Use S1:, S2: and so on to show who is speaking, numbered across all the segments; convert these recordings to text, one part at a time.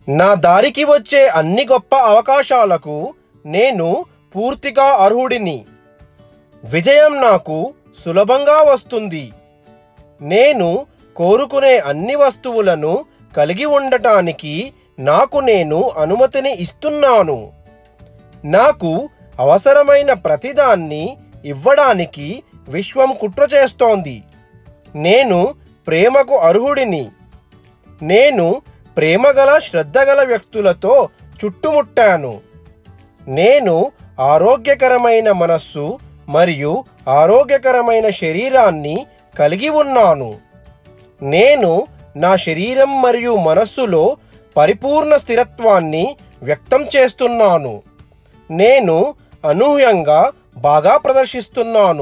S1: నా దారికి వచ్చే అన్ని గొప్ప అవకాశాలకు నేను పూర్తిగా అర్హుడిని విజయం నాకు సులభంగా వస్తుంది నేను కోరుకునే అన్ని వస్తువులను కలిగి ఉండటానికి నాకు నేను అనుమతిని ఇస్తున్నాను నాకు అవసరమైన ప్రతిదాన్ని ఇవ్వడానికి విశ్వం కుట్ర చేస్తోంది నేను ప్రేమకు అర్హుడిని నేను ప్రేమగల శ్రద్ధగల వ్యక్తులతో చుట్టుముట్టాను నేను ఆరోగ్యకరమైన మనస్సు మరియు ఆరోగ్యకరమైన శరీరాన్ని కలిగి ఉన్నాను నేను నా శరీరం మరియు మనస్సులో పరిపూర్ణ స్థిరత్వాన్ని వ్యక్తం చేస్తున్నాను నేను అనూహ్యంగా బాగా ప్రదర్శిస్తున్నాను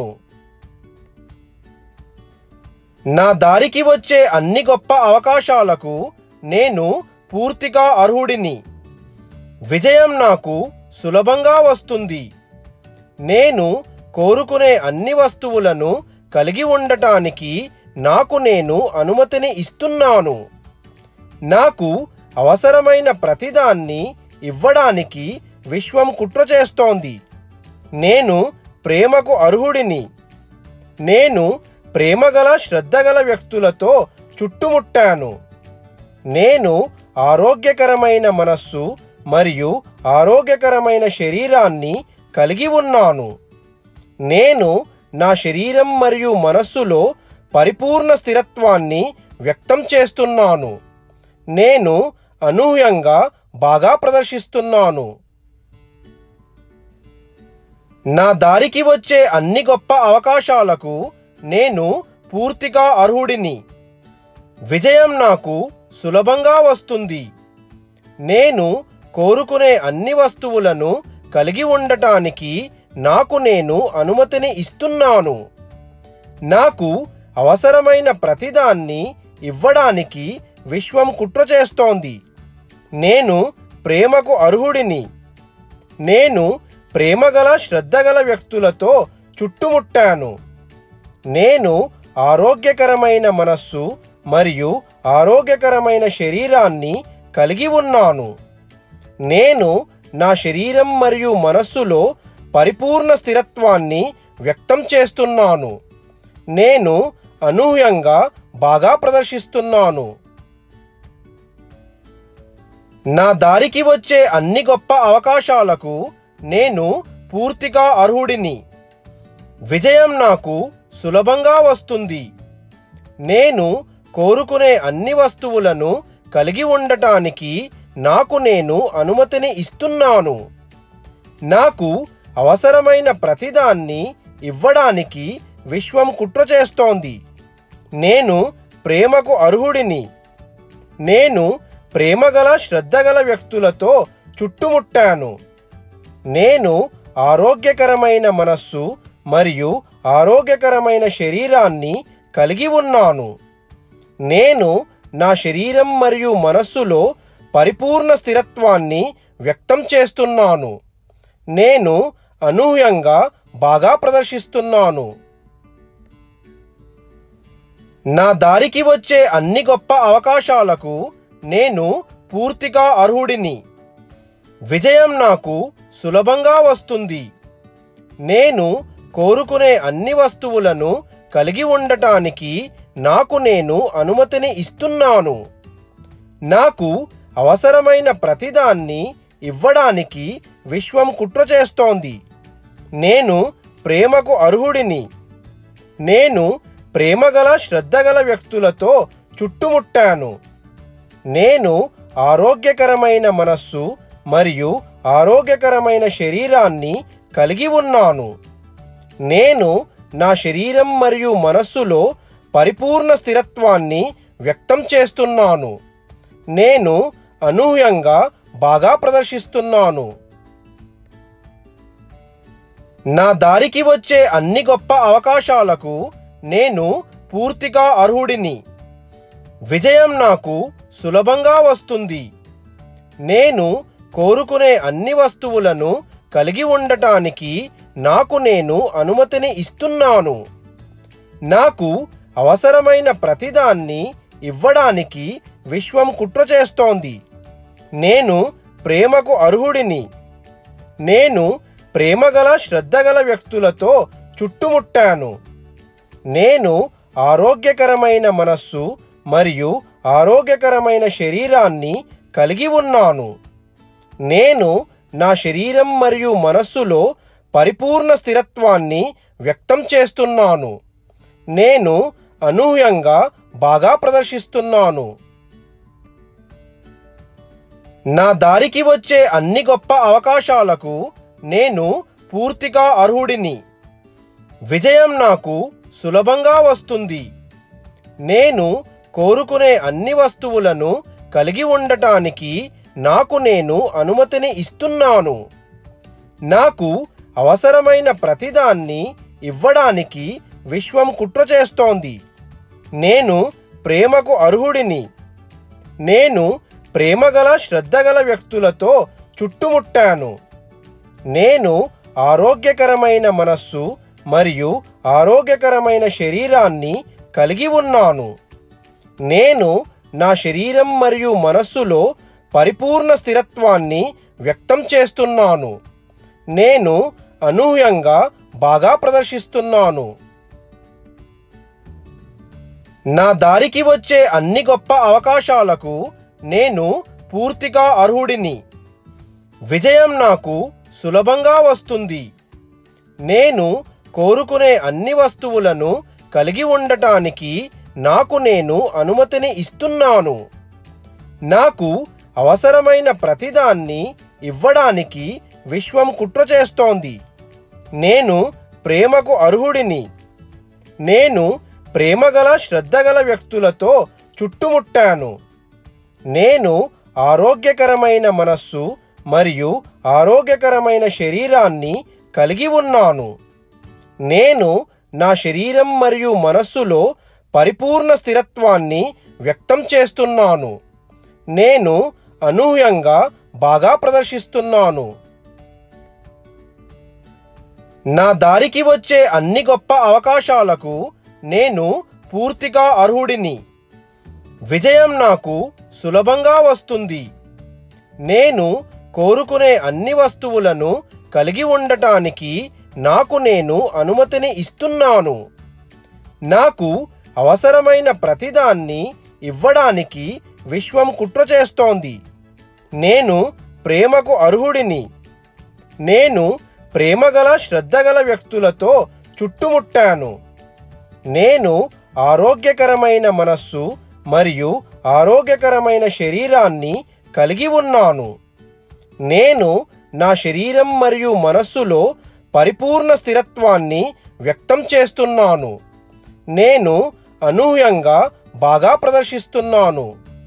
S1: నా దారికి వచ్చే అన్ని గొప్ప అవకాశాలకు నేను పూర్తిగా అర్హుడిని విజయం నాకు సులభంగా వస్తుంది నేను కోరుకునే అన్ని వస్తువులను కలిగి ఉండటానికి నాకు నేను అనుమతిని ఇస్తున్నాను నాకు అవసరమైన ప్రతిదాన్ని ఇవ్వడానికి విశ్వం కుట్ర చేస్తోంది నేను ప్రేమకు అర్హుడిని నేను ప్రేమగల శ్రద్ధగల వ్యక్తులతో చుట్టుముట్టాను నేను ఆరోగ్యకరమైన మనస్సు మరియు ఆరోగ్యకరమైన శరీరాన్ని కలిగి ఉన్నాను నేను నా శరీరం మరియు మనస్సులో పరిపూర్ణ స్థిరత్వాన్ని వ్యక్తం చేస్తున్నాను నేను అనూహ్యంగా బాగా ప్రదర్శిస్తున్నాను నా దారికి వచ్చే అన్ని గొప్ప అవకాశాలకు నేను పూర్తిగా అర్హుడిని విజయం నాకు సులభంగా వస్తుంది నేను కోరుకునే అన్ని వస్తువులను కలిగి ఉండటానికి నాకు నేను అనుమతిని ఇస్తున్నాను నాకు అవసరమైన ప్రతిదాన్ని ఇవ్వడానికి విశ్వం కుట్ర చేస్తోంది నేను ప్రేమకు అర్హుడిని నేను ప్రేమగల శ్రద్ధగల వ్యక్తులతో చుట్టుముట్టాను నేను ఆరోగ్యకరమైన మనస్సు మరియు ఆరోగ్యకరమైన శరీరాన్ని కలిగి ఉన్నాను నేను నా శరీరం మరియు మనస్సులో పరిపూర్ణ స్థిరత్వాన్ని వ్యక్తం చేస్తున్నాను నేను అనూహ్యంగా బాగా ప్రదర్శిస్తున్నాను నా దారికి వచ్చే అన్ని గొప్ప అవకాశాలకు నేను పూర్తిగా అర్హుడిని విజయం నాకు సులభంగా వస్తుంది నేను కోరుకునే అన్ని వస్తువులను కలిగి ఉండటానికి నాకు నేను అనుమతిని ఇస్తున్నాను నాకు అవసరమైన ప్రతిదాన్ని ఇవ్వడానికి విశ్వం కుట్ర చేస్తోంది నేను ప్రేమకు అర్హుడిని నేను ప్రేమగల శ్రద్ధగల వ్యక్తులతో చుట్టుముట్టాను నేను ఆరోగ్యకరమైన మనస్సు మరియు ఆరోగ్యకరమైన శరీరాన్ని కలిగి ఉన్నాను నేను నా శరీరం మరియు మనస్సులో పరిపూర్ణ స్థిరత్వాన్ని వ్యక్తం చేస్తున్నాను నేను అనూహ్యంగా బాగా ప్రదర్శిస్తున్నాను నా దారికి వచ్చే అన్ని గొప్ప అవకాశాలకు నేను పూర్తిగా అర్హుడిని విజయం నాకు సులభంగా వస్తుంది నేను కోరుకునే అన్ని వస్తువులను కలిగి ఉండటానికి నాకు నేను అనుమతిని ఇస్తున్నాను నాకు అవసరమైన ప్రతిదాన్ని ఇవ్వడానికి విశ్వం కుట్ర చేస్తోంది నేను ప్రేమకు అర్హుడిని నేను ప్రేమగల శ్రద్ధగల వ్యక్తులతో చుట్టుముట్టాను నేను ఆరోగ్యకరమైన మనస్సు మరియు ఆరోగ్యకరమైన శరీరాన్ని కలిగి ఉన్నాను నేను నా శరీరం మరియు మనస్సులో పరిపూర్ణ స్థిరత్వాన్ని వ్యక్తం చేస్తున్నాను నేను అనూహ్యంగా బాగా ప్రదర్శిస్తున్నాను నా దారికి వచ్చే అన్ని గొప్ప అవకాశాలకు నేను పూర్తిగా అర్హుడిని విజయం నాకు సులభంగా వస్తుంది నేను కోరుకునే అన్ని వస్తువులను కలిగి ఉండటానికి నాకు నేను అనుమతిని ఇస్తున్నాను నాకు అవసరమైన ప్రతిదాన్ని ఇవ్వడానికి విశ్వం కుట్ర చేస్తోంది నేను ప్రేమకు అర్హుడిని నేను ప్రేమగల శ్రద్ధగల వ్యక్తులతో చుట్టుముట్టాను నేను ఆరోగ్యకరమైన మనస్సు మరియు ఆరోగ్యకరమైన శరీరాన్ని కలిగి ఉన్నాను నేను నా శరీరం మరియు మనస్సులో పరిపూర్ణ స్థిరత్వాన్ని వ్యక్తం చేస్తున్నాను నేను అనూహ్యంగా బాగా ప్రదర్శిస్తున్నాను నా దారికి వచ్చే అన్ని గొప్ప అవకాశాలకు నేను పూర్తిగా అర్హుడిని విజయం నాకు సులభంగా వస్తుంది నేను కోరుకునే అన్ని వస్తువులను కలిగి ఉండటానికి నాకు నేను అనుమతిని ఇస్తున్నాను నాకు అవసరమైన ప్రతిదాన్ని ఇవ్వడానికి విశ్వం కుట్ర చేస్తోంది నేను ప్రేమకు అర్హుడిని నేను ప్రేమగల శ్రద్ధగల వ్యక్తులతో చుట్టుముట్టాను నేను ఆరోగ్యకరమైన మనస్సు మరియు ఆరోగ్యకరమైన శరీరాన్ని కలిగి ఉన్నాను నేను నా శరీరం మరియు మనస్సులో పరిపూర్ణ స్థిరత్వాన్ని వ్యక్తం చేస్తున్నాను నేను అనూహ్యంగా బాగా ప్రదర్శిస్తున్నాను నా దారికి వచ్చే అన్ని గొప్ప అవకాశాలకు నేను పూర్తిగా అర్హుడిని విజయం నాకు సులభంగా వస్తుంది నేను కోరుకునే అన్ని వస్తువులను కలిగి ఉండటానికి నాకు నేను అనుమతిని ఇస్తున్నాను నాకు అవసరమైన ప్రతిదాన్ని ఇవ్వడానికి విశ్వం కుట్ర చేస్తోంది నేను ప్రేమకు అర్హుడిని నేను ప్రేమగల శ్రద్ధగల వ్యక్తులతో చుట్టుముట్టాను నేను ఆరోగ్యకరమైన మనస్సు మరియు ఆరోగ్యకరమైన శరీరాన్ని కలిగి ఉన్నాను నేను నా శరీరం మరియు మనస్సులో పరిపూర్ణ స్థిరత్వాన్ని వ్యక్తం చేస్తున్నాను నేను అనూహ్యంగా బాగా ప్రదర్శిస్తున్నాను నా దారికి వచ్చే అన్ని గొప్ప అవకాశాలకు నేను పూర్తిగా అర్హుడిని విజయం నాకు సులభంగా వస్తుంది నేను కోరుకునే అన్ని వస్తువులను కలిగి ఉండటానికి నాకు నేను అనుమతిని ఇస్తున్నాను నాకు అవసరమైన ప్రతిదాన్ని ఇవ్వడానికి విశ్వం కుట్ర చేస్తోంది నేను ప్రేమకు అర్హుడిని నేను ప్రేమగల శ్రద్ధగల వ్యక్తులతో చుట్టుముట్టాను నేను ఆరోగ్యకరమైన మనస్సు మరియు ఆరోగ్యకరమైన శరీరాన్ని కలిగి ఉన్నాను నేను నా శరీరం మరియు మనస్సులో పరిపూర్ణ స్థిరత్వాన్ని వ్యక్తం చేస్తున్నాను నేను అనూహ్యంగా బాగా ప్రదర్శిస్తున్నాను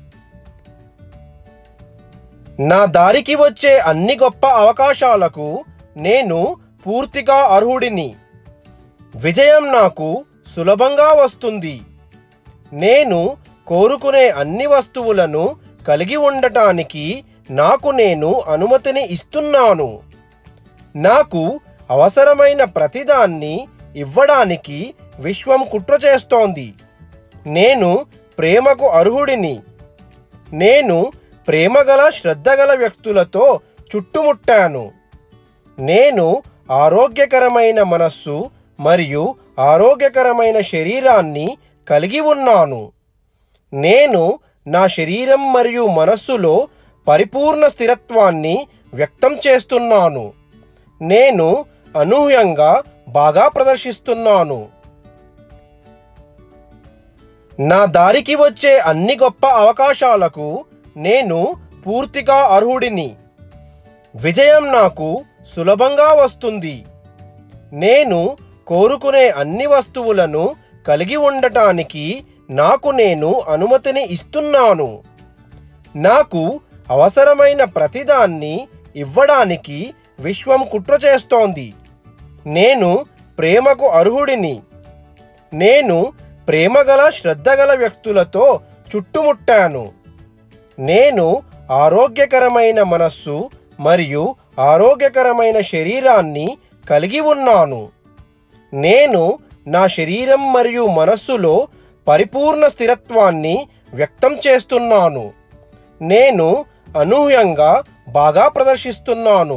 S1: నా దారికి వచ్చే అన్ని గొప్ప అవకాశాలకు నేను పూర్తిగా అర్హుడిని విజయం నాకు సులభంగా వస్తుంది నేను కోరుకునే అన్ని వస్తువులను కలిగి ఉండటానికి నాకు నేను అనుమతిని ఇస్తున్నాను నాకు అవసరమైన ప్రతిదాన్ని ఇవ్వడానికి విశ్వం కుట్ర చేస్తోంది నేను ప్రేమకు అర్హుడిని నేను ప్రేమగల శ్రద్ధగల వ్యక్తులతో చుట్టుముట్టాను నేను ఆరోగ్యకరమైన మనస్సు మరియు ఆరోగ్యకరమైన శరీరాన్ని కలిగి ఉన్నాను నేను నా శరీరం మరియు మనస్సులో పరిపూర్ణ స్థిరత్వాన్ని వ్యక్తం చేస్తున్నాను నేను అనూహ్యంగా బాగా ప్రదర్శిస్తున్నాను నా దారికి వచ్చే అన్ని గొప్ప అవకాశాలకు నేను పూర్తిగా అర్హుడిని విజయం నాకు సులభంగా వస్తుంది నేను కోరుకునే అన్ని వస్తువులను కలిగి ఉండటానికి నాకు నేను అనుమతిని ఇస్తున్నాను నాకు అవసరమైన ప్రతిదాన్ని ఇవ్వడానికి విశ్వం కుట్ర చేస్తోంది నేను ప్రేమకు అర్హుడిని నేను ప్రేమగల శ్రద్ధగల వ్యక్తులతో చుట్టుముట్టాను నేను ఆరోగ్యకరమైన మనస్సు మరియు ఆరోగ్యకరమైన శరీరాన్ని కలిగి ఉన్నాను నేను నా శరీరం మరియు మనస్సులో పరిపూర్ణ స్థిరత్వాన్ని వ్యక్తం చేస్తున్నాను నేను అనూహ్యంగా బాగా ప్రదర్శిస్తున్నాను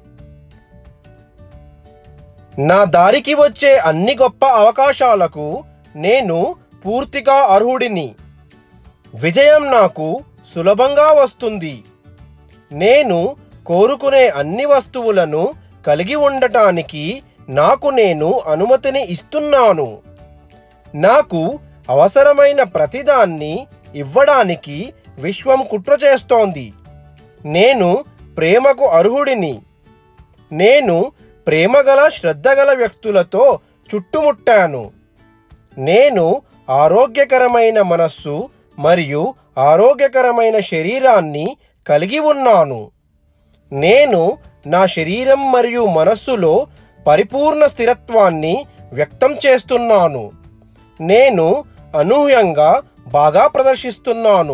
S1: నా దారికి వచ్చే అన్ని గొప్ప అవకాశాలకు నేను పూర్తిగా అర్హుడిని విజయం నాకు సులభంగా వస్తుంది నేను కోరుకునే అన్ని వస్తువులను కలిగి ఉండటానికి నాకు నేను అనుమతిని ఇస్తున్నాను నాకు అవసరమైన ప్రతిదాన్ని ఇవ్వడానికి విశ్వం కుట్ర చేస్తోంది నేను ప్రేమకు అర్హుడిని నేను ప్రేమగల శ్రద్ధగల వ్యక్తులతో చుట్టుముట్టాను నేను ఆరోగ్యకరమైన మనస్సు మరియు ఆరోగ్యకరమైన శరీరాన్ని కలిగి ఉన్నాను నేను నా శరీరం మరియు మనస్సులో పరిపూర్ణ స్థిరత్వాన్ని వ్యక్తం చేస్తున్నాను నేను అనూహ్యంగా బాగా ప్రదర్శిస్తున్నాను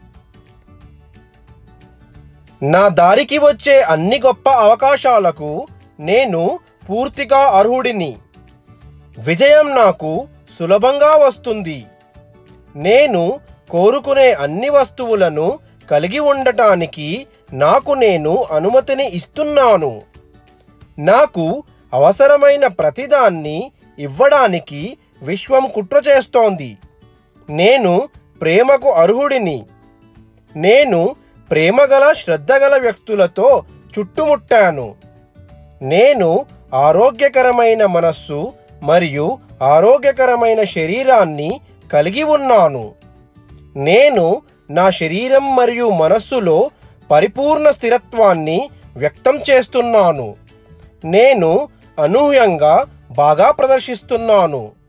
S1: నా దారికి వచ్చే అన్ని గొప్ప అవకాశాలకు నేను పూర్తిగా అర్హుడిని విజయం నాకు సులభంగా వస్తుంది నేను కోరుకునే అన్ని వస్తువులను కలిగి ఉండటానికి నాకు నేను అనుమతిని ఇస్తున్నాను నాకు అవసరమైన ప్రతిదాన్ని ఇవ్వడానికి విశ్వం కుట్ర చేస్తోంది నేను ప్రేమకు అర్హుడిని నేను ప్రేమగల శ్రద్ధగల వ్యక్తులతో చుట్టుముట్టాను నేను ఆరోగ్యకరమైన మనస్సు మరియు ఆరోగ్యకరమైన శరీరాన్ని కలిగి ఉన్నాను నేను నా శరీరం మరియు మనస్సులో పరిపూర్ణ స్థిరత్వాన్ని వ్యక్తం చేస్తున్నాను నేను అనూహ్యంగా బాగా ప్రదర్శిస్తున్నాను